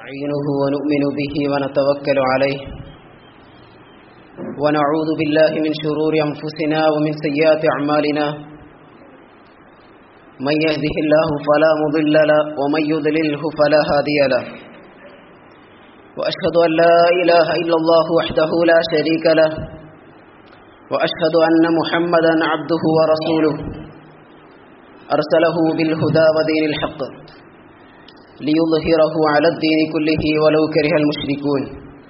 نستعينه ونؤمن به ونتوكل عليه ونعوذ بالله من شرور أنفسنا ومن سيئات أعمالنا من يهده الله فلا مضل له ومن يضلله فلا هادي له وأشهد أن لا إله إلا الله وحده لا شريك له وأشهد أن محمدا عبده ورسوله أرسله بالهدى ودين الحق ليظهره على الدين كله ولو كره المشركون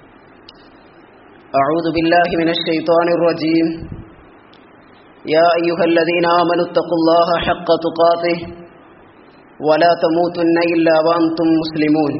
أعوذ بالله من الشيطان الرجيم يا أيها الذين آمنوا اتقوا الله حق تقاته ولا تموتن إلا وأنتم مسلمون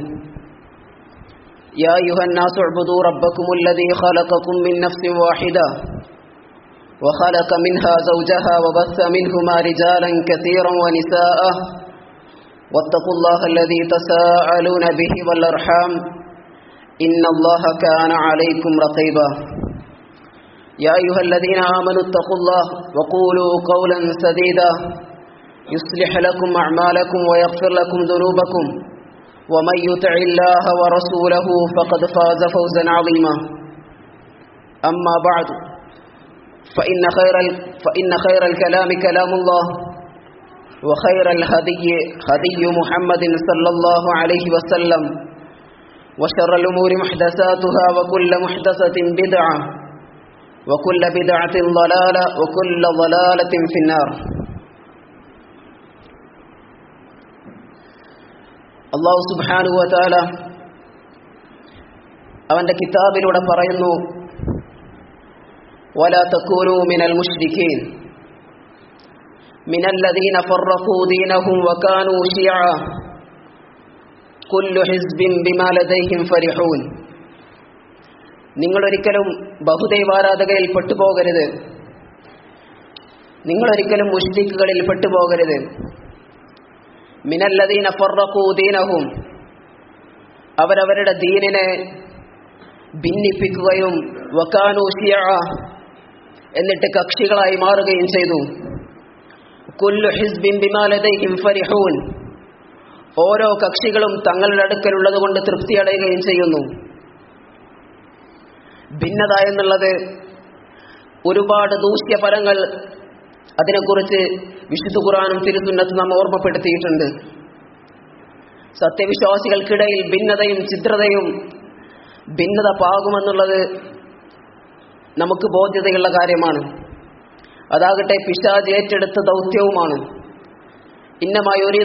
يا أيها الناس اعبدوا ربكم الذي خلقكم من نفس واحدة وخلق منها زوجها وبث منهما رجالا كثيرا ونساء واتقوا الله الذي تساءلون به والأرحام إن الله كان عليكم رقيبا يا أيها الذين آمنوا اتقوا الله وقولوا قولا سديدا يصلح لكم أعمالكم ويغفر لكم ذنوبكم ومن يطع الله ورسوله فقد فاز فوزا عظيما أما بعد فإن خير, فإن خير الكلام كلام الله وخير الهدي هدي محمد صلى الله عليه وسلم وشر الأمور محدثاتها وكل محدثة بدعة وكل بدعة ضلالة وكل ضلالة في النار അള്ളാഹു സുബാനു വതാല അവന്റെ കിതാബിലൂടെ പറയുന്നു ولا تكونوا من المشركين من الذين فرقوا دينهم وكانوا شيعا كل حزب بما لديهم فرحون നിങ്ങളൊരിക്കലും ബഹുദൈവാരാധകരിൽ പെട്ടുപോകരുത് നിങ്ങളൊരിക്കലും മുഷ്രിക്കുകളിൽ പെട്ടുപോകരുത് മിനല്ലദീന ഫറഖൂ ദീനഹും അവരവരുടെ ദീനിനെ ഭിന്നിപ്പിക്കുകയും വക്കാനു ഷിയ എന്നിട്ട് കക്ഷികളായി മാറുകയും ചെയ്തു കുല്ലു ഹിസ്ബിൻ ബിമാലതയും ഫരിഹൂൻ ഓരോ കക്ഷികളും തങ്ങളുടെ അടുക്കലുള്ളത് കൊണ്ട് തൃപ്തി അടയുകയും ചെയ്യുന്നു ഭിന്നത എന്നുള്ളത് ഒരുപാട് ദൂഷ്യഫലങ്ങൾ അതിനെക്കുറിച്ച് വിശുദ്ധ ഖുറാനും തിരുത്തുന്നത്ത് നാം ഓർമ്മപ്പെടുത്തിയിട്ടുണ്ട് സത്യവിശ്വാസികൾക്കിടയിൽ ഭിന്നതയും ചിത്രതയും ഭിന്നത പാകുമെന്നുള്ളത് നമുക്ക് ബോധ്യതയുള്ള കാര്യമാണ് അതാകട്ടെ പിശാജ് ഏറ്റെടുത്ത ദൗത്യവുമാണ് ഇന്നമായി ഒരു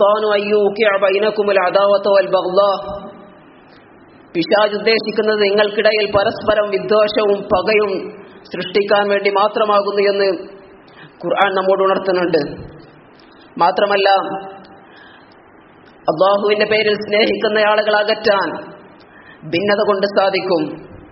പിശാജ് ഉദ്ദേശിക്കുന്നത് നിങ്ങൾക്കിടയിൽ പരസ്പരം വിദ്വേഷവും പകയും സൃഷ്ടിക്കാൻ വേണ്ടി മാത്രമാകുന്നു എന്ന് ഖുർആൻ നമ്മോട് ഉണർത്തുന്നുണ്ട് മാത്രമല്ല അള്ളാഹുവിന്റെ പേരിൽ സ്നേഹിക്കുന്ന ആളുകൾ അകറ്റാൻ ഭിന്നത കൊണ്ട് സാധിക്കും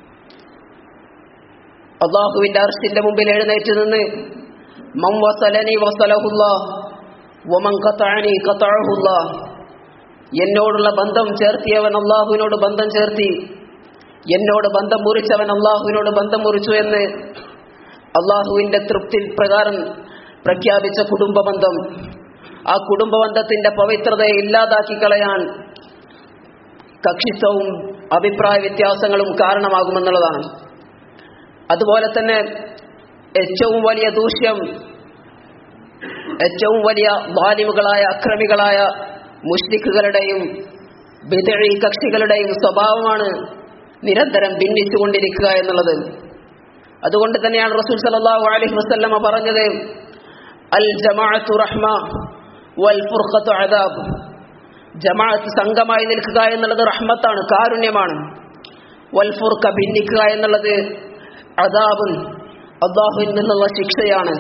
അള്ളാഹുവിന്റെ അർഷിന്റെ മുമ്പിൽ എഴുന്നേറ്റ് നിന്ന് മം വസലനി വസലഹുല്ല വമൻ ഖതഅനി ഖതഅഹുല്ല എന്നോടുള്ള ബന്ധം ചേർത്തിയവൻ അള്ളാഹുവിനോട് ബന്ധം ചേർത്തി എന്നോട് ബന്ധം മുറിച്ചവൻ അള്ളാഹുവിനോട് ബന്ധം മുറിച്ചു എന്ന് അള്ളാഹുവിന്റെ തൃപ്തി പ്രകാരം പ്രഖ്യാപിച്ച കുടുംബ ബന്ധം ആ കുടുംബ ബന്ധത്തിന്റെ പവിത്രതയെ ഇല്ലാതാക്കി കളയാൻ കക്ഷിത്വവും അഭിപ്രായ വ്യത്യാസങ്ങളും കാരണമാകുമെന്നുള്ളതാണ് അതുപോലെ തന്നെ ഏറ്റവും വലിയ ദൂഷ്യം ഏറ്റവും വലിയ ബാലിമുകളായ അക്രമികളായ മുഷ്രിഖുകളുടെയും ബിദഴി കക്ഷികളുടെയും സ്വഭാവമാണ് നിരന്തരം ഭിന്നിച്ചുകൊണ്ടിരിക്കുക എന്നുള്ളത് അതുകൊണ്ട് തന്നെയാണ് റസൂൽ സല്ലല്ലാഹു അലൈഹി വസല്ലമ പറഞ്ഞത് അൽ ജമാഅത്തു റഹ്മ വൽ ഫുർഖത്തു അദാബ് ജമാഅത്ത് സംഘമായി നിൽക്കുക എന്നുള്ളത് റഹ്മത്താണ് കാരുണ്യമാണ് വൽ ഫുർഖ ഭിന്നിക്കുക എന്നുള്ളത് അദാബുൻ അള്ളാഹുവിൽ നിന്നുള്ള ശിക്ഷയാണ്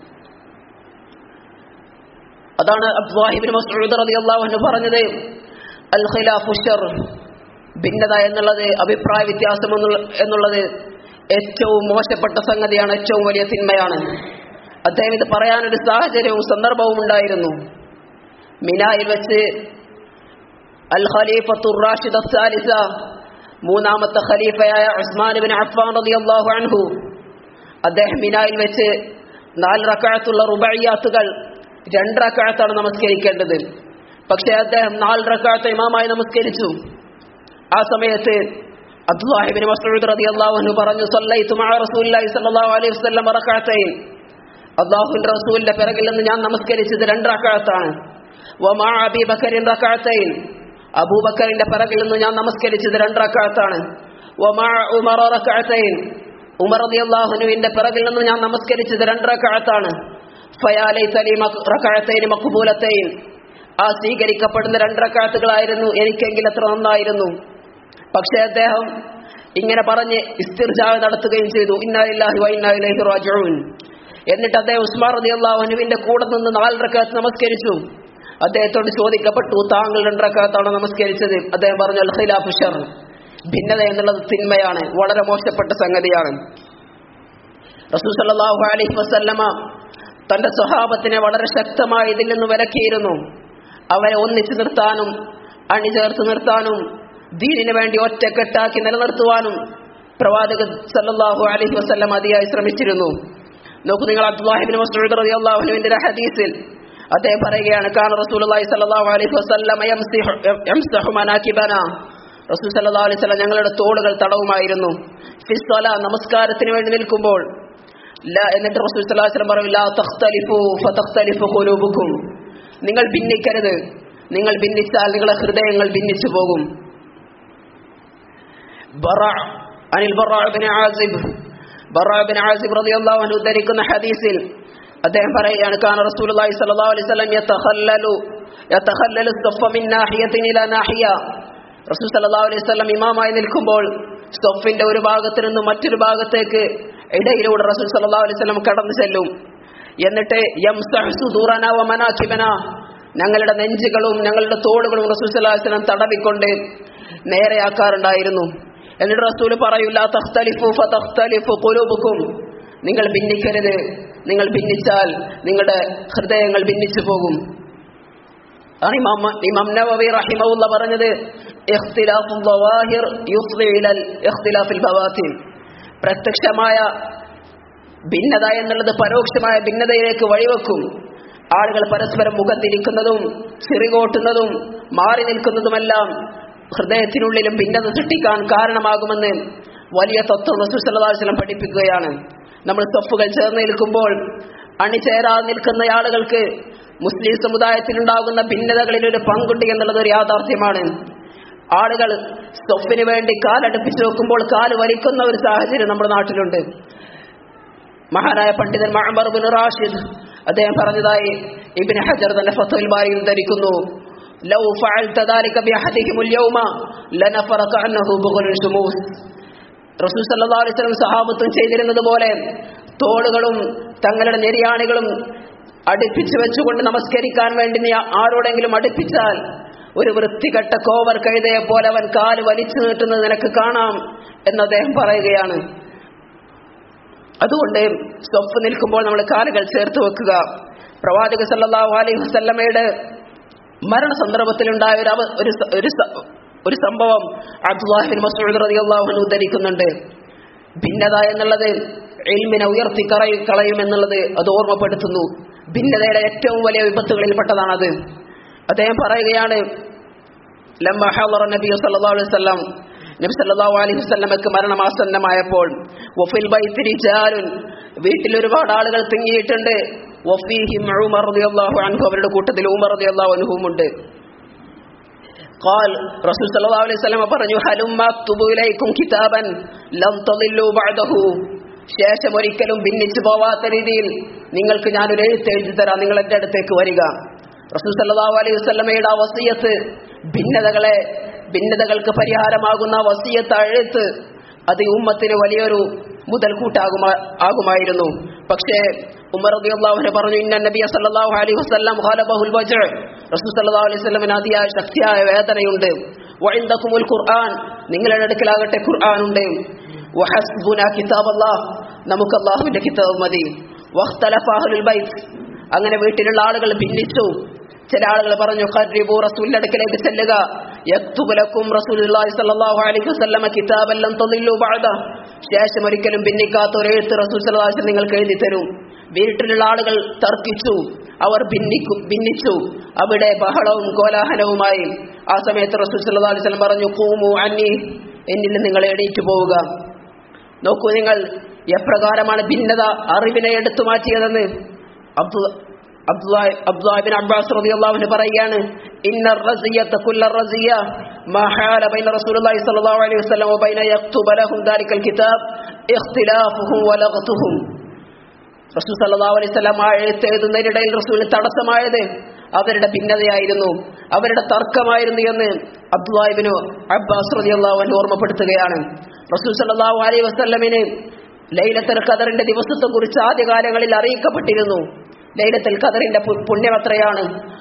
അതാണ് അബ്വാഹിബിൻ മസ്ഊദ് റളിയല്ലാഹു അൻഹു പറഞ്ഞത് അൽ ഖിലാഫു ഷർ ഭിന്നത എന്നുള്ളത് അഭിപ്രായ വ്യത്യാസം എന്നുള്ളത് ഏറ്റവും മോശപ്പെട്ട സംഗതിയാണ് ഏറ്റവും വലിയ തിന്മയാണ് അദ്ദേഹം ഇത് പറയാനൊരു സാഹചര്യവും സന്ദർഭവും ഉണ്ടായിരുന്നു മിനായിൽ വെച്ച് അൽ ഖലീഫത്തു റാഷിദ് സാലിസ മൂന്നാമത്തെ ഖലീഫയായ ഉസ്മാൻ ബിൻ അഫ്ഫാൻ റളിയല്ലാഹു അൻഹു അദ്ദേഹം മിനായിൽ വെച്ച് നാല് റക്കാഴത്തുള്ള റുബൈയാത്തുകൾ രണ്ട് റക്കാഴത്താണ് നമസ്കരിക്കേണ്ടത് പക്ഷേ അദ്ദേഹം നാല് റക്കാഴത്ത് ഇമാമായി നമസ്കരിച്ചു ആ സമയത്ത് അബ്ദുല്ലാഹിബിൻ മസ്ഊദ് റളിയല്ലാഹു അൻഹു പറഞ്ഞു സല്ലൈതു മഅ റസൂലില്ലാഹി സ്വല്ലല്ലാഹു അലൈഹി വസല്ലം റകഅത്തൈൻ അല്ലാഹുവിന്റെ റസൂലിന്റെ പിറകിൽ നിന്ന് ഞാൻ നമസ്കരിച്ചത് രണ്ട് റകഅത്താണ് വമാ അബീ ബക്കറിൻ റകഅത്തൈൻ അബൂബക്കറിന്റെ പിറകിൽ നിന്ന് ഞാൻ നമസ്കരിച്ചത് രണ്ട് റകഅത്താണ് വമാ ഉമർ റകഅത്തൈൻ ഉമർ റളിയല്ലാഹു അൻഹുവിന്റെ പിറകിൽ നിന്ന് ഞാൻ നമസ്കരിച്ചത് രണ്ട് റകഅത്താണ് ഫയാലൈതലി റകഅത്തൈൻ മഖ്ബൂലത്തൈൻ ആ സ്വീകരിക്കപ്പെടുന്ന രണ്ട് റകഅത്തുകളായിരുന്നു എനിക്കെങ്കിൽ എത്ര നന്നായിരുന്നു പക്ഷേ അദ്ദേഹം ഇങ്ങനെ പറഞ്ഞ് ഇസ്തിർജാ നടത്തുകയും ചെയ്തു ഇന്നാലില്ലാഹി വ ഇന്നാ ഇലൈഹി റാജിഊൻ എന്നിട്ട് അദ്ദേഹം ഉസ്മാൻ റളിയല്ലാഹു അൻഹുവിന്റെ കൂടെ നിന്ന് നാല് റകഅത്ത് നമസ്കരിച്ചു അദ്ദേഹത്തോട് ചോദിക്കപ്പെട്ടു താങ്കൾ രണ്ട് റകഅത്താണ് നമസ്കരിച്ചത് അദ്ദേഹം പറഞ്ഞു അൽ ഖിലാഫു ഷർ ഭിന്നത എന്നുള്ളത് തിന്മയാണ് വളരെ മോശപ്പെട്ട സംഗതിയാണ് റസൂൽ സല്ലല്ലാഹു അലൈഹി വസല്ലമ തന്റെ സ്വഭാവത്തിനെ വളരെ ശക്തമായി ഇതിൽ നിന്ന് വിലക്കിയിരുന്നു അവരെ ഒന്നിച്ചു നിർത്താനും അണിചേർത്ത് നിർത്താനും ദീനിന് വേണ്ടി ഒറ്റക്കെട്ടാക്കി നിലനിർത്തുവാനും പ്രവാചകൻ സല്ലല്ലാഹു അലൈഹി വസല്ലം അതിയായി ശ്രമിച്ചിരുന്നു നോക്കൂ നിങ്ങൾ അബ്ദുല്ലാഹിബിൻ മസ്ഊദ് റളിയല്ലാഹു അൻഹുവിന്റെ ഒരു ഹദീസിൽ അദ്ദേഹം പറയുകയാണ് കാന റസൂലുള്ളാഹി സ്വല്ലല്ലാഹു അലൈഹി വസല്ലം യംസിഹു യംസഹു മനാകിബന റസൂൽ സല്ലല്ലാഹു അലൈഹി വസല്ലം ഞങ്ങളുടെ തോളുകൾ തടവുമായിരുന്നു ഫിസ്സല നമസ്കാരത്തിന് വേണ്ടി നിൽക്കുമ്പോൾ ലാ എന്നിട്ട് റസൂൽ സല്ലല്ലാഹു അലൈഹി വസല്ലം പറയും ലാ തഖ്തലിഫു ഫതഖ്തലിഫു ഖുലൂബുക്കും നിങ്ങൾ ഭിന്നിക്കരുത് നിങ്ങൾ ഭിന്നിച്ചാൽ നിങ്ങളുടെ ഹൃദയങ്ങൾ ഭിന്നിച്ചു പോകും ബറ അനിൽ Bara bin Azib Bara bin Azib റളിയല്ലാഹു അൻഹു ഉദ്ധരിക്കുന്ന ഹദീസിൽ അദ്ദേഹം പറയുകയാണ് കാന റസൂലുള്ളാഹി സ്വല്ലല്ലാഹു അലൈഹി വസല്ലം യതഖല്ലലു യതഖല്ലലു സഫ മിൻ നാഹിയത്തിൻ ഇലാ നാഹിയ റസൂൽ സല്ലല്ലാഹു അലൈഹി വസല്ലം ഇമാമായി നിൽക്കുമ്പോൾ സഫിന്റെ ഒരു ഭാഗത്ത് നിന്ന് മറ്റൊരു ഭാഗത്തേക്ക് ഇടയിലൂടെ റസൂൽ സല്ലല്ലാഹു അലൈഹി വസല്ലം കടന്നു ചെല്ലും എന്നിട്ട് യംസഹു സുദൂറന വ മനാകിബന ഞങ്ങളുടെ നെഞ്ചുകളും ഞങ്ങളുടെ തോളുകളും റസൂൽ സല്ലല്ലാഹു അലൈഹി വസല്ലം തടവിക്കൊണ്ട് നേരെയാക്കാറുണ്ടായിരുന്നു എന്നിട്ട് റസൂൽ പറയൂല തഖ്തലിഫു ഫതഖ്തലിഫു ഖുലൂബുക്കും നിങ്ങൾ ഭിന്നിക്കരുത് നിങ്ങൾ ഭിന്നിച്ചാൽ നിങ്ങളുടെ ഹൃദയങ്ങൾ ഭിന്നിച്ചു പോകും ആണ് ഇമാം ഇമാം നവവി റഹിമഹുല്ല പറഞ്ഞത് ഇഖ്തിലാഫുൽ ദവാഹിർ യുഫ്ദി ഇലൽ ഇഖ്തിലാഫിൽ ബവാത്തിൻ പ്രത്യക്ഷമായ ഭിന്നത എന്നുള്ളത് പരോക്ഷമായ ഭിന്നതയിലേക്ക് വഴിവെക്കും ആളുകൾ പരസ്പരം മുഖത്തിരിക്കുന്നതും ചിറികോട്ടുന്നതും മാറി നിൽക്കുന്നതുമെല്ലാം ഹൃദയത്തിനുള്ളിലും ഭിന്നത സൃഷ്ടിക്കാൻ കാരണമാകുമെന്ന് വലിയ തത്വം റസൂസല്ലാസ്ലം പഠിപ്പിക്കുകയാണ് നമ്മൾ തൊഫുകൾ ചേർന്ന് നിൽക്കുമ്പോൾ അണിചേരാതെ നിൽക്കുന്ന ആളുകൾക്ക് മുസ്ലിം സമുദായത്തിലുണ്ടാകുന്ന ഭിന്നതകളിൽ ഒരു പങ്കുണ്ട് എന്നുള്ളത് ഒരു യാഥാർത്ഥ്യമാണ് ആളുകൾ തൊഫിന് വേണ്ടി കാലടുപ്പിച്ച് നോക്കുമ്പോൾ കാല് വലിക്കുന്ന ഒരു സാഹചര്യം നമ്മുടെ നാട്ടിലുണ്ട് മഹാനായ പണ്ഡിതൻ മഹബർ ബിൻ റാഷിദ് അദ്ദേഹം പറഞ്ഞതായി ഇബിൻ ഹജർ തന്റെ ഫത്തുൽ ബാരിയിൽ ധരിക്കുന്നു ലൗ ഫഅൽത ദാലിക ബിഅഹദിഹിം അൽയൗമ ലനഫറക അന്നഹു ബുഗുൽ ശുമൂസ് റസൂൽ സല്ലല്ലാഹു അലൈഹി വസല്ലം സഹാബത്തും ചെയ്തിരുന്നത് പോലെ തോളുകളും തങ്ങളുടെ നെരിയാണികളും അടുപ്പിച്ചു വെച്ചുകൊണ്ട് നമസ്കരിക്കാൻ വേണ്ടി നീ ആരോടെങ്കിലും അടുപ്പിച്ചാൽ ഒരു വൃത്തികെട്ട കോവർ കഴുതയെ പോലെ അവൻ കാല് വലിച്ചു നീട്ടുന്നത് നിനക്ക് കാണാം എന്ന് അദ്ദേഹം പറയുകയാണ് അതുകൊണ്ട് സ്വപ്പ് നിൽക്കുമ്പോൾ നമ്മൾ കാലുകൾ ചേർത്ത് വെക്കുക പ്രവാചക സല്ലല്ലാഹു അലൈഹി വസല്ലമയുടെ മരണ സന്ദർഭത്തിലുണ്ടായ ഒരു അവ- ഒരു സ- ഒരു സ- ഒരു സംഭവം അബ്ദുല്ലാഹിബിൻ മസൂദ് റളിയല്ലാഹു അൻഹു ഉദ്ധരിക്കുന്നുണ്ട് ഭിന്നത എന്നുള്ളത് എൽമിനെ ഉയർത്തി കളയും കളയും എന്നുള്ളത് അത് ഓർമ്മപ്പെടുത്തുന്നു ഭിന്നതയുടെ ഏറ്റവും വലിയ വിപത്തുകളിൽപ്പെട്ടതാണത് അദ്ദേഹം പറയുകയാണ് ലമ്മ ഹളറ നബി സല്ലല്ലാഹു അലൈഹി വസല്ലം നബി സല്ലല്ലാഹു അലൈഹി വസല്ലമക്ക് മരണമാസന്നമായപ്പോൾ വഫിൽ ബൈത്തി റിജാലുൻ വീട്ടിൽ ഒരുപാട് ആളുകൾ തിങ്ങിയിട്ടുണ്ട് വഫീഹിം ഉമർ റളിയല്ലാഹു അൻഹു അവരുടെ കൂട്ടത്തിൽ ഉമർ റളിയല്ലാഹു അൻഹും ഉണ്ട് قال رسول صلى الله عليه وسلم പറഞ്ഞു ഹലുമ്മ അക്തുബു ഇലൈക്കും കിതാബൻ ലം തളില്ലു ബഅദഹു ശേഷം ഒരിക്കലും ഭിന്നിച്ചു പോവാത്ത രീതിയിൽ നിങ്ങൾക്ക് ഞാനൊരു എഴുത്ത് എഴുതി തരാം നിങ്ങൾ എൻ്റെ അടുത്തേക്ക് വരിക റസൂൽ സല്ലല്ലാഹു അലൈഹി വസല്ലമയുടെ ആ വസിയത്ത് ഭിന്നതകളെ ഭിന്നതകൾക്ക് പരിഹാരമാകുന്ന ആ വസിയത്ത് ആ എഴുത്ത് അത് ഈ ഉമ്മത്തിന് വലിയൊരു മുതൽക്കൂട്ടാകുമാ ആകുമായിരുന്നു പക്ഷേ ഉമർ റളിയല്ലാഹു അൻഹു പറഞ്ഞു ഇന്ന നബിയ സല്ലല്ലാഹു അലൈഹി വസല്ലം ഖലബഹുൽ വജ്അ റസൂൽ സല്ലല്ലാഹു അലൈഹി വസല്ലമിന് അതിയായ ശക്തിയായ വേദനയുണ്ട് വഇൻദകുമുൽ ഖുർആൻ നിങ്ങളുടെ അടുക്കലാകട്ടെ ഖുർആൻ ഉണ്ട് വഹസ്ബുന കിതാബല്ലാഹ് നമുക്ക് അല്ലാഹുവിന്റെ കിതാബ് മതി വഖ്തലഫ അഹ്ലുൽ ബൈത്ത് അങ്ങനെ വീട്ടിലുള്ള ആളുകൾ ഭിന്നിച്ചു ചില ആളുകൾ പറഞ്ഞു ഖർരിബു റസൂലിന്റെ അടുക്കലേക്ക് ചെല്ലുക യക്തുബു ലക്കും റസൂലുള്ളാഹി സ്വല്ലല്ലാഹു അലൈഹി വസല്ലമ കിതാബൻ ലം തദില്ലു ബഅദ ശേഷം ഒരിക്കലും ഭിന്നിക്കാത്ത ഒരു എഴുത്ത് റസൂൽ സ്വല്ലല്ലാഹു അലൈഹി വസല്ലം നിങ്ങൾക്ക് എഴുതി തരും വീട്ടിലുള്ള ആളുകൾ തർക്കിച്ചു അവർ ഭിന്നിക്കു ഭിന്നിച്ചു അവിടെ ബഹളവും കോലാഹലവുമായി ആ സമയത്ത് റസൂൽ സല്ലല്ലാഹു അലൈഹി വസല്ലം പറഞ്ഞു കൂമു അന്നി എന്നിൽ നിങ്ങൾ എണീറ്റ് പോവുക നോക്കൂ നിങ്ങൾ എപ്രകാരമാണ് ഭിന്നത അറിവിനെ എടുത്തു മാറ്റിയതെന്ന് അബ്ദുള്ള അബ്ദുല്ലാഹിബിൻ അബ്ബാസ് റളിയല്ലാഹു അൻഹു പറയുകയാണ് ഇന്ന റസിയത കുല്ല റസിയ മാ ഹാല ബൈന റസൂലുള്ളാഹി സ്വല്ലല്ലാഹു അലൈഹി വസല്ലം വബൈന യക്തുബ ലഹും ദാലിക്കൽ കിതാബ് ഇഖ്തിലാഫുഹും വലഗ്തുഹും റസൂൽ സല്ലല്ലാഹു അലൈഹി വസല്ലം ആ എഴുത്ത് എഴുതുന്നതിനിടയിൽ റസൂലിന് തടസ്സമായത് അവരുടെ ഭിന്നതയായിരുന്നു അവരുടെ തർക്കമായിരുന്നു എന്ന് അബ്ദുല്ലാഹിബിനു അബ്ബാസ് റളിയല്ലാഹു അൻഹു ഓർമ്മപ്പെടുത്തുകയാണ് റസൂൽ സല്ലല്ലാഹു അലൈഹി വസല്ലമിന് ലൈലത്തുൽ ഖദറിന്റെ ദിവസത്തെ കുറിച്ച് ആദ്യകാലങ്ങളിൽ അറിയിക്കപ്പെട്ടിരുന്നു ലൈലത്തുൽ ഖദറിന്റെ പുണ്യം എത്രയാണ്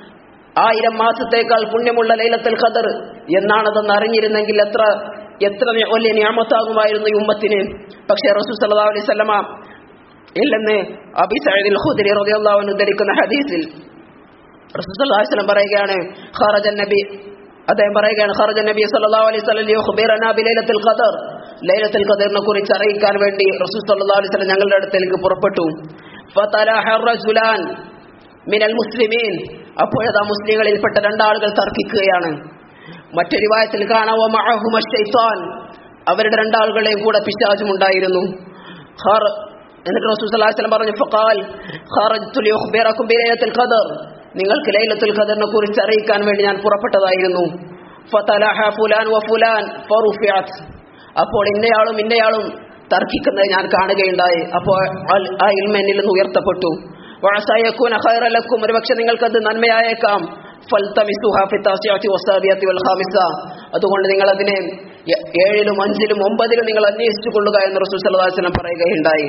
ആയിരം മാസത്തേക്കാൾ പുണ്യമുള്ള ലൈലത്തുൽ ഖദർ എന്നാണതെന്ന് അറിഞ്ഞിരുന്നെങ്കിൽ എത്ര എത്ര വലിയ ഞാമത്താകുമായിരുന്നു ഈ ഉമ്മത്തിന് പക്ഷേ റസൂൽ സല്ലല്ലാഹു അലൈഹി വസല്ലമ ഇല്ലെന്ന് അബി സഈദുൽ ഖുദരി റളിയല്ലാഹു അൻഹു ധരിക്കുന്ന ഹദീസിൽ റസൂൽ സല്ലല്ലാഹു അലൈഹി വസല്ലം പറയുകയാണ് ഖറജ നബി അദ്ദേഹം പറയുകയാണ് ഖറജ നബി സല്ലല്ലാഹു അലൈഹി വസല്ലം യുഖ്ബിറനാ ബിലൈലത്തുൽ ഖദർ ലൈലത്തുൽ ഖദറിനെ കുറിച്ച് അറിയിക്കാൻ വേണ്ടി റസൂൽ സല്ലല്ലാഹു അലൈഹി വസല്ലം ഞങ്ങളുടെ അടുത്തേക്ക് പുറപ്പെട്ടു ഫതലഹ റജുലാൻ മിനൽ മുസ്ലിമീൻ അപ്പോഴതാ മുസ്ലിങ്ങളിൽപ്പെട്ട രണ്ടാളുകൾ തർക്കിക്കുകയാണ് മറ്റൊരു വായത്തിൽ കാണാം വമഅഹുമ ശൈത്താൻ അവരുടെ രണ്ടാളുകളെയും കൂടെ പിശാചും ഉണ്ടായിരുന്നു ഖർ എന്നിട്ട് റസൂൽ സല്ലല്ലാഹു അലൈഹി വസല്ലം പറഞ്ഞു ഫഖാൽ ഖറജ്തു ലിയുഖ്ബിറകും ബിലൈലത്തുൽ ഖദർ നിങ്ങൾക്ക് ലൈലത്തുൽ ഖദറിനെ കുറിച്ച് അറിയിക്കാൻ വേണ്ടി ഞാൻ പുറപ്പെട്ടതായിരുന്നു ഫതലഹ ഫുലാൻ വ ഫുലാൻ ഫറുഫിഅത് അപ്പോൾ ഇന്നയാളും ഇന്നയാളും തർക്കിക്കുന്നത് ഞാൻ കാണുകയുണ്ടായി അപ്പോൾ ആ ഇൽമ എന്നിൽ നിന്ന് ഉയർത്തപ്പെട്ടു വഅസയകൂന ഖൈറലക്കും ഒരുപക്ഷെ നിങ്ങൾക്കത് നന്മയായേക്കാം ഫൽതമിസുഹാ ഫി താസിയത്തി വസാബിയത്തി വൽ ഖാമിസ അതുകൊണ്ട് നിങ്ങൾ അതിനെ ഏഴിലും അഞ്ചിലും ഒമ്പതിലും നിങ്ങൾ അന്വേഷിച്ചു കൊള്ളുക എന്ന് റസൂൽ സല്ലല്ലാഹു അലൈഹി വസല്ലം പറയുകയുണ്ടായി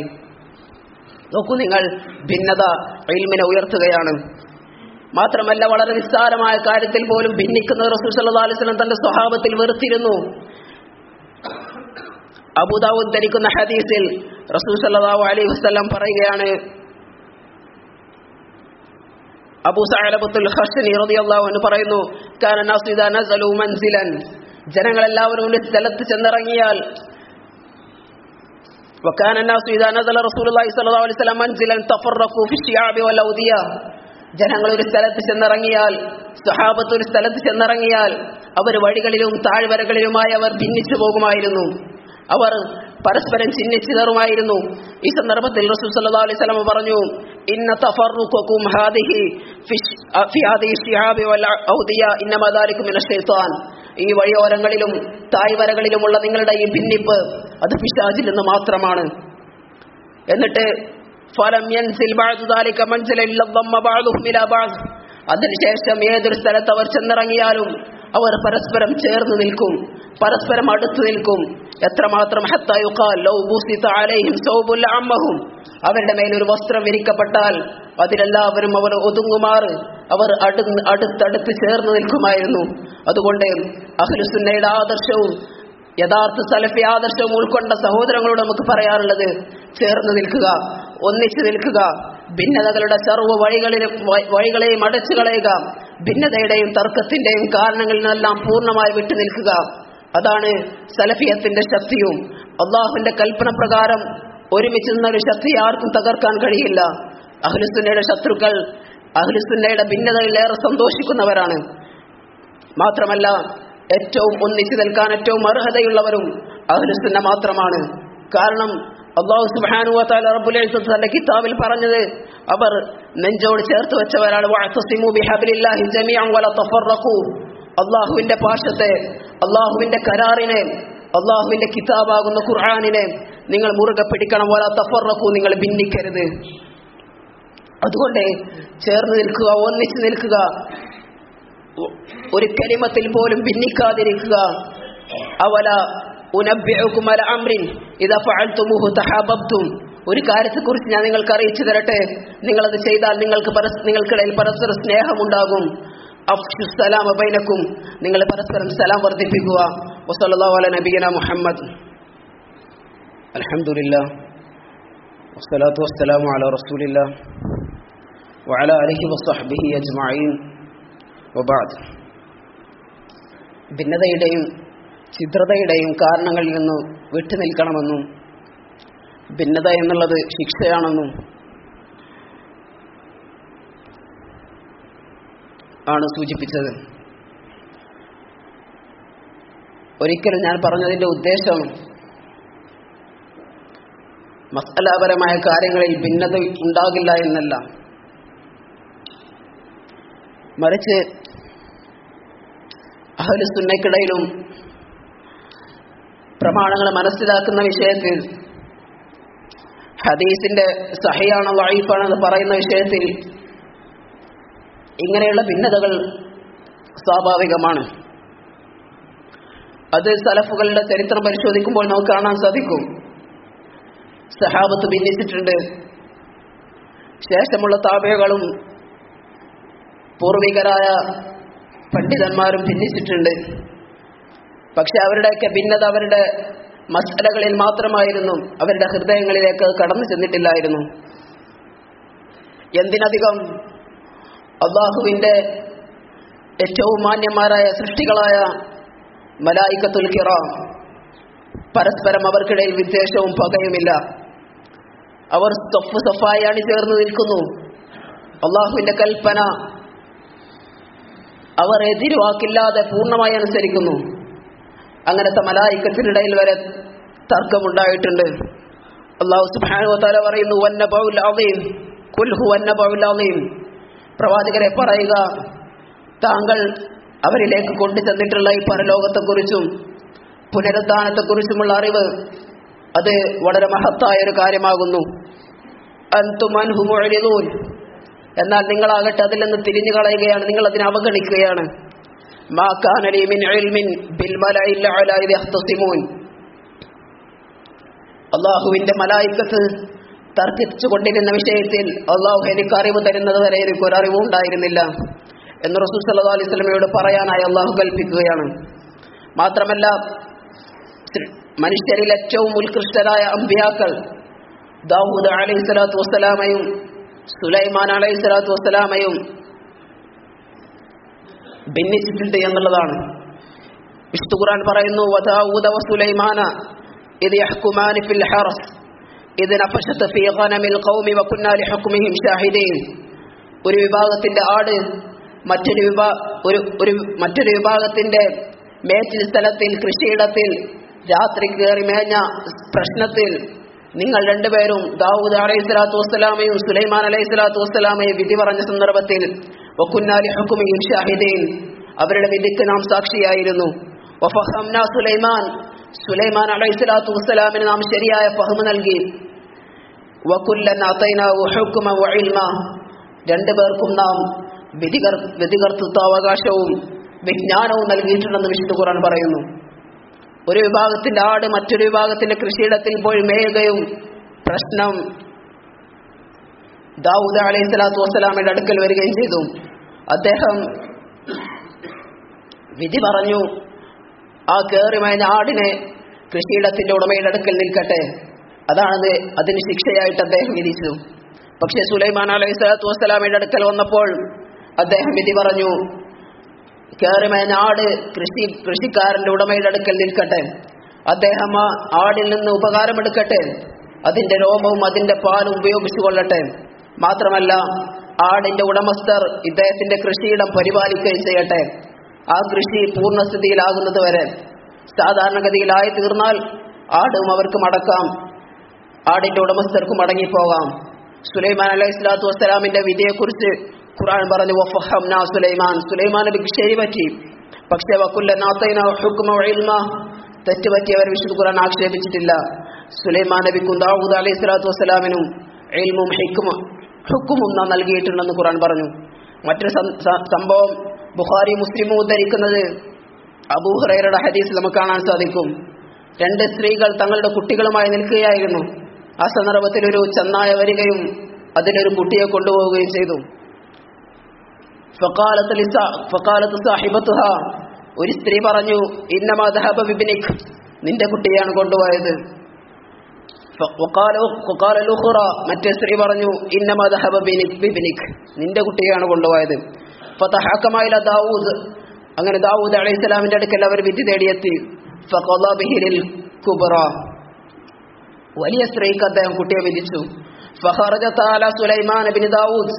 നോക്കൂ നിങ്ങൾ ഭിന്നത ഇൽമിനെ ഉയർത്തുകയാണ് മാത്രമല്ല വളരെ നിസ്സാരമായ കാര്യത്തിൽ പോലും ഭിന്നിക്കുന്ന റസൂൽ സല്ലല്ലാഹു അലൈഹി വസല്ലം തന്റെ സ്വഭാവത്തിൽ വെറുത്തിരുന്നു അബൂദാവൂദ് ധരിക്കുന്ന ഹദീസിൽ റസൂൽ സല്ലല്ലാഹു അലൈഹി വസല്ലം പറയുകയാണ് അബൂ സഅലബത്തുൽ ഖശ്നി റളിയല്ലാഹു അൻഹു പറയുന്നു കാന നാസു ഇദാ നസലു മൻസിലൻ ജനങ്ങൾ എല്ലാവരും ഒരു സ്ഥലത്ത് ചെന്നിറങ്ങിയാൽ وكان الناس اذا نزل رسول الله صلى الله عليه وسلم منزلا تفرقوا في الشعاب والاوديه ജനങ്ങൾ ഒരു സ്ഥലത്ത് ചെന്നിറങ്ങിയാൽ സഹാബത്ത് ഒരു സ്ഥലത്ത് ചെന്നിറങ്ങിയാൽ അവർ വഴികളിലും താഴ്വരകളിലുമായി അവർ ഭിന്നിച്ചു പോകുമായിരുന്നു അവർ പരസ്പരം ചിഹ്നിച്ചു തറുമായിരുന്നു ഈ സന്ദർഭത്തിൽ റസൂൽ സല്ലല്ലാഹു അലൈഹി വസല്ലം പറഞ്ഞു ഇന്ന തഫറുഖുകും ഹാദിഹി ഫി ഹാദിഹി ശിഹാബി വൽ ഔദിയ ഇന്നമാ ദാലികും മിനശ് ശൈത്താൻ ഈ വഴിയോരങ്ങളിലും താഴ്വരകളിലുമുള്ള നിങ്ങളുടെ ഈ ഭിന്നിപ്പ് അത് പിശാചിൽ നിന്ന് മാത്രമാണ് എന്നിട്ട് ഫലം യൻസിൽ ബഅദു ദാലിക മൻസില ഇല്ല ദമ്മ ബഅദുഹും ഇലാ ബഅദ് അതിനുശേഷം ഏതൊരു സ്ഥലത്ത് അവർ ചെന്നിറങ്ങിയാലും അവർ പരസ്പരം ചേർന്ന് നിൽക്കും പരസ്പരം അടുത്തു നിൽക്കും എത്രമാത്രം അമ്മഹും അവരുടെ മേൽ ഒരു വസ്ത്രം വിരിക്കപ്പെട്ടാൽ അതിലെല്ലാവരും അവർ ഒതുങ്ങുമാറ് അവർ അടു അടുത്തടുത്ത് ചേർന്ന് നിൽക്കുമായിരുന്നു അതുകൊണ്ട് അഹ്ലുസുന്നയുടെ ആദർശവും യഥാർത്ഥ സലഫി ആദർശവും ഉൾക്കൊണ്ട സഹോദരങ്ങളോട് നമുക്ക് പറയാറുള്ളത് ചേർന്ന് നിൽക്കുക ഒന്നിച്ചു നിൽക്കുക ഭിന്നതകളുടെ സർവ്വ വഴികളിലും വഴികളെയും അടച്ചു കളയുക ഭിന്നതയുടെയും തർക്കത്തിന്റെയും കാരണങ്ങളിൽ നിന്നെല്ലാം പൂർണ്ണമായി വിട്ടു നിൽക്കുക അതാണ് സലഫിയത്തിന്റെ ശക്തിയും അള്ളാഹുവിന്റെ കൽപ്പന പ്രകാരം ഒരുമിച്ച് നിന്ന ഒരു ശക്തി ആർക്കും തകർക്കാൻ കഴിയില്ല അഹ്ലുസുന്നയുടെ ശത്രുക്കൾ അഹ്ലുസുന്നയുടെ ഭിന്നതയിലേറെ സന്തോഷിക്കുന്നവരാണ് മാത്രമല്ല ഏറ്റവും ഒന്നിച്ചു നിൽക്കാൻ ഏറ്റവും അർഹതയുള്ളവരും അഹ്ലുസുന്ന മാത്രമാണ് കാരണം അള്ളാഹു സുബ്ഹാനഹു വതആല റബ്ബുൽ ഇസ്സത്ത് തന്റെ കിതാബിൽ പറഞ്ഞത് അവർ നെഞ്ചോട് ചേർത്ത് വെച്ചവരാണ് വഅതസിമു ബിഹബ്ലില്ലാഹി ജമീഅൻ വല തഫറഖു അള്ളാഹുവിന്റെ പാശത്തെ അള്ളാഹുവിന്റെ കരാറിനെ അള്ളാഹുവിന്റെ കിതാബാകുന്ന ഖുർആാനിനെ നിങ്ങൾ മുറുകെ പിടിക്കണം വല തഫറഖു നിങ്ങൾ ഭിന്നിക്കരുത് അതുകൊണ്ട് ചേർന്ന് നിൽക്കുക ഒന്നിച്ചു നിൽക്കുക ഒരു കരിമത്തിൽ പോലും ഭിന്നിക്കാതിരിക്കുക അവല ഉനബ്ബിഉകും അല അംറിൻ ഇദാ ഫഅൽതുമുഹു തഹാബബ്തും ഒരു കാര്യത്തെക്കുറിച്ച് ഞാൻ നിങ്ങൾക്ക് അറിയിച്ചു തരട്ടെ നിങ്ങളത് ചെയ്താൽ നിങ്ങൾക്ക് പരസ് നിങ്ങൾക്കിടയിൽ പരസ്പര സ്നേഹമുണ്ടാകും അഫ്ഷു സലാമ ബൈനക്കും നിങ്ങൾ പരസ്പരം സലാം വർദ്ധിപ്പിക്കുക വസല്ലല്ലാഹു അല നബിയന മുഹമ്മദ് അൽഹംദുലില്ലാ വസ്സലാത്തു വസ്സലാമു അല റസൂലില്ലാ വഅല ആലിഹി വസ്സഹ്ബിഹി അജ്മഈൻ വബഅദ് ഭിന്നതയുടെയും ഛിദ്രതയുടെയും കാരണങ്ങളിൽ നിന്ന് വിട്ടുനിൽക്കണമെന്നും ഭിന്നത എന്നുള്ളത് ശിക്ഷയാണെന്നും ആണ് സൂചിപ്പിച്ചത് ഒരിക്കലും ഞാൻ പറഞ്ഞതിന്റെ ഉദ്ദേശം മസലാപരമായ കാര്യങ്ങളിൽ ഭിന്നത ഉണ്ടാകില്ല എന്നല്ല മറിച്ച് അഹലുസുന്നയ്ക്കിടയിലും പ്രമാണങ്ങൾ മനസ്സിലാക്കുന്ന വിഷയത്തിൽ ഹദീസിന്റെ സഹിയാണോ വഴീഫാണെന്ന് പറയുന്ന വിഷയത്തിൽ ഇങ്ങനെയുള്ള ഭിന്നതകൾ സ്വാഭാവികമാണ് അത് സലഫുകളുടെ ചരിത്രം പരിശോധിക്കുമ്പോൾ നമുക്ക് കാണാൻ സാധിക്കും സഹാബത്ത് ഭിന്നിച്ചിട്ടുണ്ട് ശേഷമുള്ള താപകളും പൂർവികരായ പണ്ഡിതന്മാരും ഭിന്നിച്ചിട്ടുണ്ട് പക്ഷെ അവരുടെയൊക്കെ ഭിന്നത അവരുടെ മസലകളിൽ മാത്രമായിരുന്നു അവരുടെ ഹൃദയങ്ങളിലേക്ക് കടന്നു ചെന്നിട്ടില്ലായിരുന്നു എന്തിനധികം അള്ളാഹുവിന്റെ ഏറ്റവും മാന്യന്മാരായ സൃഷ്ടികളായ മലായിക്കത്തുൽ കിറ പരസ്പരം അവർക്കിടയിൽ വിദ്വേഷവും പകയുമില്ല അവർ സൊഫ് സഫായി അണിചേർന്ന് നിൽക്കുന്നു അള്ളാഹുവിന്റെ കൽപ്പന അവർ എതിരുവാക്കില്ലാതെ പൂർണ്ണമായി അനുസരിക്കുന്നു അങ്ങനത്തെ മലായിക്കത്തിനിടയിൽ വരെ തർക്കമുണ്ടായിട്ടുണ്ട് അള്ളാഹു സുബാനുവത്താല പറയുന്നു വന്നബൗൽ അലീം കുൽഹു വന്നബൗൽ അലീം പ്രവാചകരെ പറയുക താങ്കൾ അവരിലേക്ക് കൊണ്ടു ചെന്നിട്ടുള്ള ഈ പരലോകത്തെക്കുറിച്ചും പുനരുദ്ധാനത്തെക്കുറിച്ചുമുള്ള അറിവ് അത് വളരെ മഹത്തായ ഒരു കാര്യമാകുന്നു അൻതുമൻഹുമൊഴിലൂൻ എന്നാൽ നിങ്ങളാകട്ടെ അതിൽ നിന്ന് തിരിഞ്ഞു കളയുകയാണ് നിങ്ങൾ അതിനെ അവഗണിക്കുകയാണ് മാ കാന ലീ മിൻ ഇൽമിൻ ബിൽ മലഇൽ അലാ ഇദ് യഖ്തസിമൂൻ അള്ളാഹുവിന്റെ മലായിക്കത്ത് തർക്കിച്ചു കൊണ്ടിരുന്ന വിഷയത്തിൽ അള്ളാഹു എനിക്ക് അറിവ് തരുന്നത് വരെ എനിക്ക് ഒരറിവും ഉണ്ടായിരുന്നില്ല എന്ന് റസൂൽ സല്ലല്ലാഹു അലൈഹി വസല്ലമയോട് പറയാനായി അള്ളാഹു കൽപ്പിക്കുകയാണ് മാത്രമല്ല മനുഷ്യരിൽ ഏറ്റവും ഉത്കൃഷ്ടരായ അമ്പിയാക്കൾ ദാവൂദ് അലൈഹി സ്വലാത്തു വസ്സലാമയും സുലൈമാൻ അലൈഹി സ്വലാത്തു വസ്സലാമയും ഭിന്നിച്ചിട്ടുണ്ട് എന്നുള്ളതാണ് വിശുദ്ധ ഖുർആൻ പറയുന്നു വദാവൂദ വസുലൈമാന ഇത് യഹ്കുമാനി ഫിൽ ഹറസ് ഇത് നഫശത ഫീ ഗനമിൽ ഖൗമി വകുന്നാ ലിഹുക്മിഹിം ഷാഹിദീൻ ഒരു വിഭാഗത്തിന്റെ ആട് മറ്റൊരു വിഭാ ഒരു ഒരു മറ്റൊരു വിഭാഗത്തിന്റെ മേച്ചിൽ സ്ഥലത്തിൽ കൃഷിയിടത്തിൽ രാത്രി കയറി മേഞ്ഞ പ്രശ്നത്തിൽ നിങ്ങൾ രണ്ടുപേരും ദാവൂദ് അലൈഹി സ്വലാത്തു വസ്സലാമയും സുലൈമാൻ അലൈഹി സ്വലാത്തു വസ്സലാമയും വിധി പറഞ്ഞ സന്ദർഭത്തിൽ വക്കുന്നാലി ഹുക്കുമിയും ഷാഹിദീൻ അവരുടെ വിധിക്ക് നാം സാക്ഷിയായിരുന്നു വഫഹംന സുലൈമാൻ സുലൈമാൻ അലൈഹി സ്വലാത്തു വസ്സലാമിന് നാം ശരിയായ ഫഹ്മ നൽകി വക്കുല്ലൻ അതൈനാഹു ഹുക്കുമ വഇൽമ രണ്ടു പേർക്കും നാം വിധികർ വിധികർത്തൃത്വ അവകാശവും വിജ്ഞാനവും നൽകിയിട്ടുണ്ടെന്ന് വിശുദ്ധ ഖുർആൻ പറയുന്നു ഒരു വിഭാഗത്തിന്റെ ആട് മറ്റൊരു വിഭാഗത്തിന്റെ കൃഷിയിടത്തിൽ പോയി മേയുകയും പ്രശ്നം ദാവൂദ് അലൈഹി സ്വലാത്തു വസ്സലാമിന്റെ അടുക്കൽ വരികയും ചെയ്തു അദ്ദേഹം വിധി പറഞ്ഞു ആ കയറി മേഞ്ഞ ആടിനെ കൃഷിയിടത്തിന്റെ ഉടമയുടെ അടുക്കൽ നിൽക്കട്ടെ അതാണ് അതിന് ശിക്ഷയായിട്ട് അദ്ദേഹം വിധിച്ചു പക്ഷെ സുലൈമാൻ അലൈഹി സ്വലാത്തു വസ്സലാമിന്റെ അടുക്കൽ വന്നപ്പോൾ അദ്ദേഹം വിധി പറഞ്ഞു കയറിമേഞ്ഞ ആട് കൃഷി കൃഷിക്കാരന്റെ ഉടമയുടെ അടുക്കൽ നിൽക്കട്ടെ അദ്ദേഹം ആ ആടിൽ നിന്ന് ഉപകാരമെടുക്കട്ടെ അതിന്റെ രോമവും അതിന്റെ പാലും ഉപയോഗിച്ചു കൊള്ളട്ടെ മാത്രമല്ല ആടിന്റെ ഉടമസ്ഥർ ഇദ്ദേഹത്തിന്റെ കൃഷിയിടം പരിപാലിക്കുകയും ചെയ്യട്ടെ ആ കൃഷി പൂർണ്ണസ്ഥിതിയിലാകുന്നത് വരെ സാധാരണഗതിയിലായി തീർന്നാൽ ആടും അവർക്ക് മടക്കാം ആടിന്റെ ഉടമസ്ഥർക്കും മടങ്ങിപ്പോകാം സുലൈമാൻ അലൈഹി സ്വലാത്തു വസ്സലാമിന്റെ വിധിയെക്കുറിച്ച് ഖുർആൻ പറഞ്ഞു വഫഹംന സുലൈമാൻ സുലൈമാൻ നബിക്ക് ശരി പറ്റി പക്ഷേ വക്കുല്ലനാത്തൈന ഹുക്മ ഇൽമ തെറ്റ് പറ്റിയവർ വിശുദ്ധ ഖുർആൻ ആക്ഷേപിച്ചിട്ടില്ല സുലൈമാൻ നബിക്കും ദാവൂദ് അലൈഹി സ്വലാത്തു വസ്സലാമിനും ഇൽമും ഹിക്കുമ ഹുക്കുമും നാം നൽകിയിട്ടുണ്ടെന്ന് ഖുർആൻ പറഞ്ഞു മറ്റൊരു സം- സ- സംഭവം ബുഖാരി മുസ്ലിമും ഉദ്ധരിക്കുന്നത് അബൂഹറയുടെ ഹദീസിൽ നമുക്ക് കാണാൻ സാധിക്കും രണ്ട് സ്ത്രീകൾ തങ്ങളുടെ കുട്ടികളുമായി നിൽക്കുകയായിരുന്നു ആ സന്ദർഭത്തിൽ ഒരു ചെന്നായ വരികയും അതിലൊരു കുട്ടിയെ കൊണ്ടുപോവുകയും ചെയ്തു فقالت لسا- فقالت صاحبتها ഒരു സ്ത്രീ പറഞ്ഞു ഇന്നമാ ദഹബ ബിബിനിക് നിന്റെ കുട്ടിയാണ് കൊണ്ടുപോയത് ഫ- وقال وقال الأخرى മറ്റേ സ്ത്രീ പറഞ്ഞു ഇന്നമാ ദഹബ ബിനിക് ബിബിനിക് നിന്റെ കുട്ടിയാണ് കൊണ്ടുപോയത് ഫതഹക്കമ ഇല ദാവൂദ് അങ്ങനെ ദാവൂദ് അലൈഹി സ്വലാമിന്റെ അടുക്കൽ അവർ വിധി തേടിയെത്തി ഫഖള ബിഹി ലിൽ കുബ്ര വലിയ സ്ത്രീക്ക് അദ്ദേഹം കുട്ടിയെ വിധിച്ചു ഫഖറജ താല സുലൈമാൻ ബിൻ ദാവൂദ്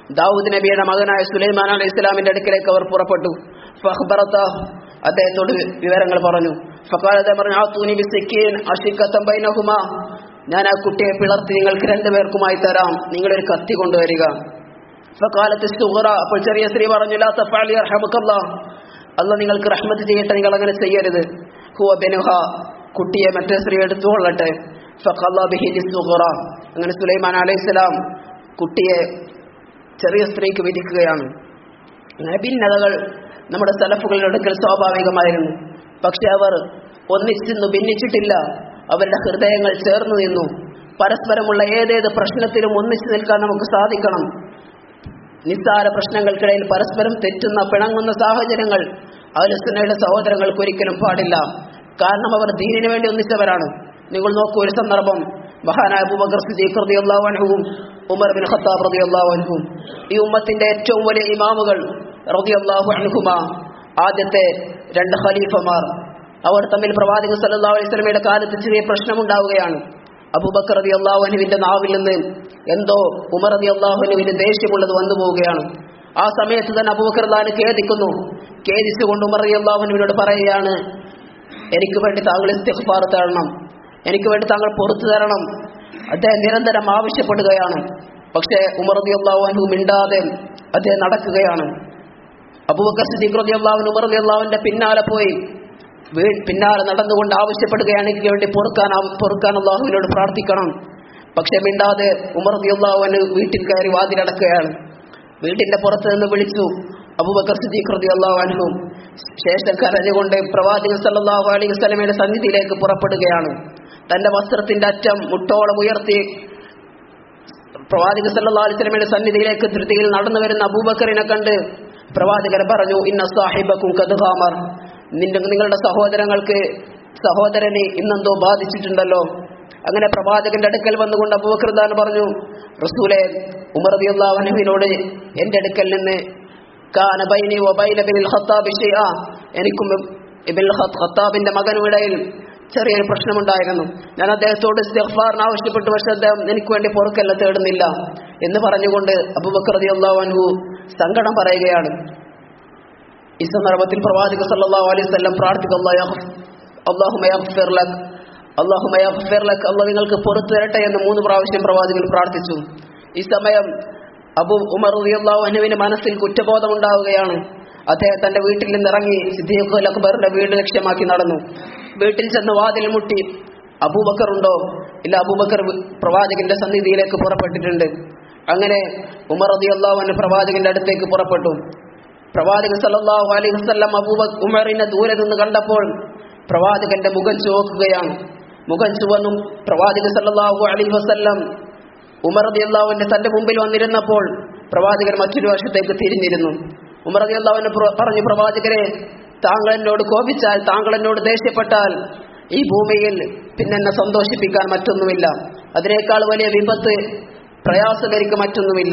ദാവൂദ് നബിയുടെ മകനായ സുലൈമാൻ അലൈഹി ഇസ്ലാമിന്റെ അടുക്കിലേക്ക് അവർ പുറപ്പെട്ടു ഫഹ്ബറത്ത അദ്ദേഹത്തോട് വിവരങ്ങൾ പറഞ്ഞു ഫക്കാലത്തെ പറഞ്ഞു ആ തൂനി ബിസിക്കീൻ അഷിക്കത്തം ബൈനഹുമ ഞാൻ ആ കുട്ടിയെ പിളർത്തി നിങ്ങൾക്ക് രണ്ടുപേർക്കുമായി തരാം നിങ്ങളൊരു കത്തി കൊണ്ടുവരിക ഫക്കാലത്ത് സുഹറ അപ്പോൾ ചെറിയ സ്ത്രീ പറഞ്ഞു ലാ തഫഅലി അർഹമുക്കല്ലാ അല്ല നിങ്ങൾക്ക് റഹ്മത്ത് ചെയ്യട്ടെ നിങ്ങൾ അങ്ങനെ ചെയ്യരുത് ഹുവ ബെനുഹ കുട്ടിയെ മറ്റേ സ്ത്രീ എടുത്തുകൊള്ളട്ടെ ഫഖല്ലാ ബിഹി ലിസുഹറ അങ്ങനെ സുലൈമാൻ അലൈഹിസ്സലാം കുട്ടിയെ ചെറിയ സ്ത്രീക്ക് വിധിക്കുകയാണ് അങ്ങനെ ഭിന്നതകൾ നമ്മുടെ സലഫുകളുടെ അടുക്കൽ സ്വാഭാവികമായിരുന്നു പക്ഷെ അവർ ഒന്നിച്ചിരുന്നു ഭിന്നിച്ചിട്ടില്ല അവരുടെ ഹൃദയങ്ങൾ ചേർന്നു നിന്നു പരസ്പരമുള്ള ഏതേത് പ്രശ്നത്തിലും ഒന്നിച്ചു നിൽക്കാൻ നമുക്ക് സാധിക്കണം നിസ്സാര പ്രശ്നങ്ങൾക്കിടയിൽ പരസ്പരം തെറ്റുന്ന പിണങ്ങുന്ന സാഹചര്യങ്ങൾ അലുസുനയുടെ സഹോദരങ്ങൾക്ക് ഒരിക്കലും പാടില്ല കാരണം അവർ ദീനിനു വേണ്ടി ഒന്നിച്ചവരാണ് നിങ്ങൾ നോക്കൂ ഒരു സന്ദർഭം മഹാനായ അബൂബക്കർ സിദ്ദീഖ് റളിയല്ലാഹു അൻഹുവും ഉമർ ബിൻ ഖത്താബ് റളിയല്ലാഹു അൻഹും ഈ ഉമ്മത്തിന്റെ ഏറ്റവും വലിയ ഇമാമുകൾ റളിയല്ലാഹു അൻഹുമ ആദ്യത്തെ രണ്ട് ഖലീഫമാർ അവർ തമ്മിൽ പ്രവാചകൻ സല്ലല്ലാഹു അലൈഹി വസല്ലമയുടെ കാലത്ത് ചെറിയ പ്രശ്നമുണ്ടാവുകയാണ് അബൂബക്കർ റളിയല്ലാഹു അൻഹുവിന്റെ നാവിൽ നിന്ന് എന്തോ ഉമർ റളിയല്ലാഹു അൻഹുവിന് ദേഷ്യമുള്ളത് വന്നു പോവുകയാണ് ആ സമയത്ത് തന്നെ അബൂബക്കർ റളിയല്ലാഹു ഖേദിക്കുന്നു ഖേദിച്ചുകൊണ്ട് ഉമർ റളിയല്ലാഹു അൻഹുവിനോട് പറയുകയാണ് എനിക്ക് വേണ്ടി താങ്കൾ ഇസ്തിഗ്ഫാർ തരണം എനിക്ക് വേണ്ടി താങ്കൾ പുറത്തു തരണം അദ്ദേഹം നിരന്തരം ആവശ്യപ്പെടുകയാണ് പക്ഷേ ഉമർ റളിയല്ലാഹു അൻഹു മിണ്ടാതെ അദ്ദേഹം നടക്കുകയാണ് അബൂബക്കർ സിദ്ദീഖ് റളിയല്ലാഹു അൻഹു ഉമർ റളിയല്ലാഹുവിന്റെ പിന്നാലെ പോയി വീ- പിന്നാലെ നടന്നുകൊണ്ട് ആവശ്യപ്പെടുകയാണ് എനിക്ക് വേണ്ടി പൊറുക്കാൻ ആവ- പൊറുക്കാൻ അള്ളാഹുവിനോട് പ്രാർത്ഥിക്കണം പക്ഷെ മിണ്ടാതെ ഉമർ റളിയല്ലാഹു അൻഹു വീട്ടിൽ കയറി വാതിലടക്കുകയാണ് വീട്ടിന്റെ പുറത്ത് നിന്ന് വിളിച്ചു അബൂബക്കർ സിദ്ദീഖ് റളിയല്ലാഹു അൻഹു ശേഷം കരഞ്ഞുകൊണ്ട് പ്രവാചകൻ സല്ലല്ലാഹു അലൈഹി വസല്ലമയുടെ സന്നിധിയിലേക്ക് പുറപ്പെടുകയാണ് തന്റെ വസ്ത്രത്തിന്റെ അറ്റം മുട്ടോളം ഉയർത്തി പ്രവാചകൻ സല്ലല്ലാഹു അലൈഹി വസല്ലമയുടെ സന്നിധിയിലേക്ക് ധൃതിയിൽ നടന്നു വരുന്ന അബൂബക്കറിനെ കണ്ട് പ്രവാചകൻ പറഞ്ഞു ഇന്ന സാഹിബക്കും കദ്ഹാമർ നിന്റെ നിങ്ങളുടെ സഹോദരങ്ങൾക്ക് സഹോദരനെ ഇന്നെന്തോ ബാധിച്ചിട്ടുണ്ടല്ലോ അങ്ങനെ പ്രവാചകന്റെ അടുക്കൽ വന്നുകൊണ്ട് അബൂബക്കർ താൻ പറഞ്ഞു റസൂലെ ഉമർ റളിയല്ലാഹു അൻഹുവിനോട് എന്റെ അടുക്കൽ നിന്ന് കാന ബൈനി വബൈന ബിൽ ഖത്താബ് ഷൈഅ എനിക്കും ഇബിൽ ഖത്താബിന്റെ മകനും ഇടയിൽ ചെറിയൊരു പ്രശ്നമുണ്ടായിരുന്നു ഞാൻ അദ്ദേഹത്തോട് ഇസ്തിഗ്ഫാറിന് ആവശ്യപ്പെട്ടു പക്ഷെ അദ്ദേഹം എനിക്ക് വേണ്ടി പൊറുക്കല്ല തേടുന്നില്ല എന്ന് പറഞ്ഞുകൊണ്ട് അബൂബക്കർ റളിയല്ലാഹു അൻഹു സങ്കടം പറയുകയാണ് ഈ സന്ദർഭത്തിൽ പ്രവാചക സല്ലല്ലാഹു അലൈഹി വസല്ലം പ്രാർത്ഥിക്കുന്നു അല്ലാഹുമ്മ യഗ്ഫിർ ലക് അല്ലാഹുമ്മ യഗ്ഫിർ ലക് അല്ലാഹ് നിങ്ങൾക്ക് പുറത്തു തരട്ടെ എന്ന് മൂന്ന് പ്രാവശ്യം പ്രവാചകൻ പ്രാർത്ഥിച്ചു ഈ സമയം അബു ഉമർ റളിയല്ലാഹു അൻഹുവിന് മനസ്സിൽ കുറ്റബോധം ഉണ്ടാവുകയാണ് അദ്ദേഹം തന്റെ വീട്ടിൽ നിന്നിറങ്ങി സിദ്ദീഖുൽ അക്ബറിന്റെ വീട് ലക്ഷ്യമാക്കി നടന്നു വീട്ടിൽ ചെന്ന് വാതിൽ മുട്ടി അബൂബക്കർ ഉണ്ടോ ഇല്ല അബൂബക്കർ വി- പ്രവാചകന്റെ സന്നിധിയിലേക്ക് പുറപ്പെട്ടിട്ടുണ്ട് അങ്ങനെ ഉമർ റളിയല്ലാഹു അൻഹു പ്രവാചകന്റെ അടുത്തേക്ക് പുറപ്പെട്ടു പ്രവാചകൻ സല്ലല്ലാഹു അലൈഹി വസല്ലം അബൂബക്കർ ഉമറിനെ ദൂരെ നിന്ന് കണ്ടപ്പോൾ പ്രവാചകന്റെ മുഖം ചുവക്കുകയാണ് മുഖം ചുവന്നും പ്രവാചകൻ സല്ലല്ലാഹു അലൈഹി വസല്ലം ഉമർ റളിയല്ലാഹുവിന്റെ തന്റെ മുമ്പിൽ വന്നിരുന്നപ്പോൾ പ്രവാചകൻ മറ്റൊരു വശത്തേക്ക് തിരിഞ്ഞിരുന്നു ഉമർ റളിയല്ലാഹുവിന് പ്ര- പറഞ്ഞു പ്രവാചകരെ താങ്കൾ എന്നോട് കോപിച്ചാൽ താങ്കൾ എന്നോട് ദേഷ്യപ്പെട്ടാൽ ഈ ഭൂമിയിൽ പിന്നെ എന്നെ സന്തോഷിപ്പിക്കാൻ മറ്റൊന്നുമില്ല അതിനേക്കാൾ വലിയ വിപത്ത് പ്രയാസം എനിക്ക് മറ്റൊന്നുമില്ല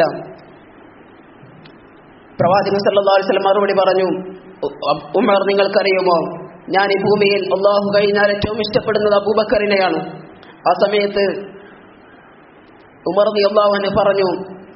പ്രവാചകൻ സല്ലല്ലാഹു അലൈഹി വസല്ലം മറുപടി പറഞ്ഞു ഉ- അബ്- ഉമർ നിങ്ങൾക്കറിയുമോ ഞാൻ ഈ ഭൂമിയിൽ അള്ളാഹു കഴിഞ്ഞാൽ ഏറ്റവും ഇഷ്ടപ്പെടുന്നത് അബൂബക്കറിനെയാണ് ആ സമയത്ത് ഉമർ അള്ളാഹു അൻഹു പറഞ്ഞു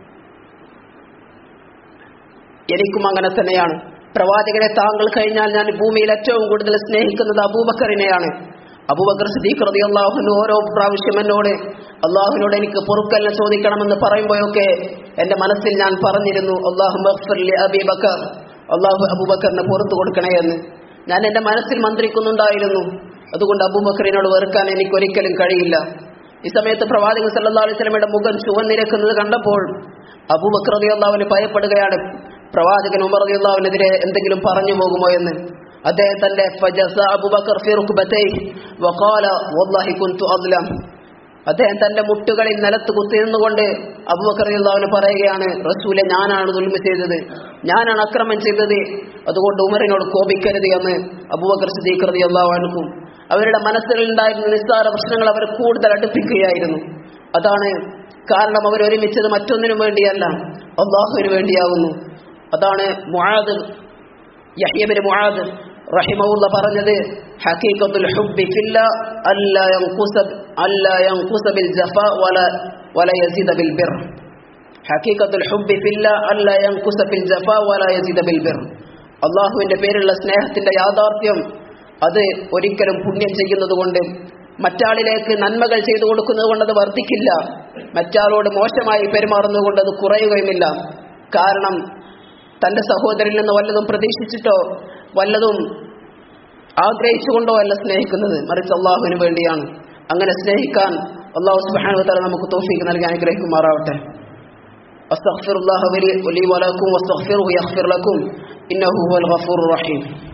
എനിക്കും അങ്ങനെ തന്നെയാണ് പ്രവാചകനെ താങ്കൾ കഴിഞ്ഞാൽ ഞാൻ ഈ ഭൂമിയിൽ ഏറ്റവും കൂടുതൽ സ്നേഹിക്കുന്നത് അബൂബക്കറിനെയാണ് അബൂബക്കർ സിദ്ദീഖ് റളിയല്ലാഹു അൻഹു ഓരോ പ്രാവശ്യം എന്നോട് അള്ളാഹുവിനോട് എനിക്ക് പൊറുക്കലിനെ ചോദിക്കണമെന്ന് പറയുമ്പോഴൊക്കെ എന്റെ മനസ്സിൽ ഞാൻ പറഞ്ഞിരുന്നു അള്ളാഹു അബീബക്കർ അള്ളാഹു അബൂബക്കറിന് പുറത്തു കൊടുക്കണേ എന്ന് ഞാൻ എന്റെ മനസ്സിൽ മന്ത്രിക്കുന്നുണ്ടായിരുന്നു അതുകൊണ്ട് അബൂബക്കറിനോട് വെറുക്കാൻ എനിക്ക് ഒരിക്കലും കഴിയില്ല ഈ സമയത്ത് പ്രവാചകൻ സല്ലല്ലാഹു അലൈഹി വസല്ലമയുടെ മുഖം ചുവന്നിരക്കുന്നത് കണ്ടപ്പോൾ അബൂബക്കർ റളിയല്ലാഹുവിന് ഭയപ്പെടുകയാണ് പ്രവാചകൻ ഉമർ റളിയല്ലാഹുവിനെതിരെ എന്തെങ്കിലും പറഞ്ഞു പോകുമോ എന്ന് അദ്ദേഹം തന്റെ ഫജസ അബൂബക്കർ ഫി റുക്ബതൈഹി വഖാല വല്ലാഹി കുൻതു അദ്ലം അദ്ദേഹം തന്റെ മുട്ടുകളിൽ നിലത്ത് കുത്തിയിരുന്നുകൊണ്ട് അബൂബക്കർ റളിയല്ലാഹുവിന് പറയുകയാണ് റസൂലെ ഞാനാണ് ദുൽമ ചെയ്തത് ഞാനാണ് അക്രമം ചെയ്തത് അതുകൊണ്ട് ഉമറിനോട് കോപിക്കരുത് എന്ന് അബൂബക്കർ സിദ്ദീഖ് റളിയല്ലാഹു അൻഹു അവരുടെ മനസ്സിലുണ്ടായിരുന്ന നിസ്സാര പ്രശ്നങ്ങൾ അവർ കൂടുതൽ അടുപ്പിക്കുകയായിരുന്നു അതാണ് കാരണം അവർ ഒരുമിച്ചത് മറ്റൊന്നിനും വേണ്ടിയല്ല അള്ളാഹുവിന് വേണ്ടിയാകുന്നു അതാണ് മുആദ് യഹ്യബിന് മുആദ് റഹിമഹുല്ല പറഞ്ഞത് ഹഖീഖത്തുൽ ഹുബ്ബി ഫില്ല അല്ലാ യൻഖുസ അല്ലാ യൻഖുസ ബിൽ ജഫാ വല വല യസീദ ബിൽ ബിർ ഹക്കീഖത്തുൽ ഹുബ്ബി ഫില്ല അല്ല യൻകുസ ഫിൽ ജഫാ വലാ യസിദ ബിൽ ബിർ അള്ളാഹുവിന്റെ പേരിലുള്ള സ്നേഹത്തിന്റെ യാഥാർത്ഥ്യം അത് ഒരിക്കലും പുണ്യം ചെയ്യുന്നത് കൊണ്ട് മറ്റാളിലേക്ക് നന്മകൾ ചെയ്തു കൊടുക്കുന്നത് കൊണ്ട് അത് വർദ്ധിക്കില്ല മറ്റാളോട് മോശമായി പെരുമാറുന്നത് കൊണ്ട് അത് കുറയുകയുമില്ല കാരണം തന്റെ സഹോദരിൽ നിന്ന് വല്ലതും പ്രതീക്ഷിച്ചിട്ടോ വല്ലതും ആഗ്രഹിച്ചുകൊണ്ടോ അല്ല സ്നേഹിക്കുന്നത് മറിച്ച് അള്ളാഹുവിന് വേണ്ടിയാണ് അങ്ങനെ സ്നേഹിക്കാൻ അള്ളാഹു സുബ്ഹാനഹു വതആല നമുക്ക് തൗഫീഖ് നൽകി അനുഗ്രഹിക്കുമാറാവട്ടെ അസ്തഗ്ഫിറുല്ലാഹ ലി വലക്കും വസ്തഗ്ഫിറുഹു യഗ്ഫിർ ലക്കും ഇന്നഹു ഹുവൽ ഗഫൂറുർ റഹീം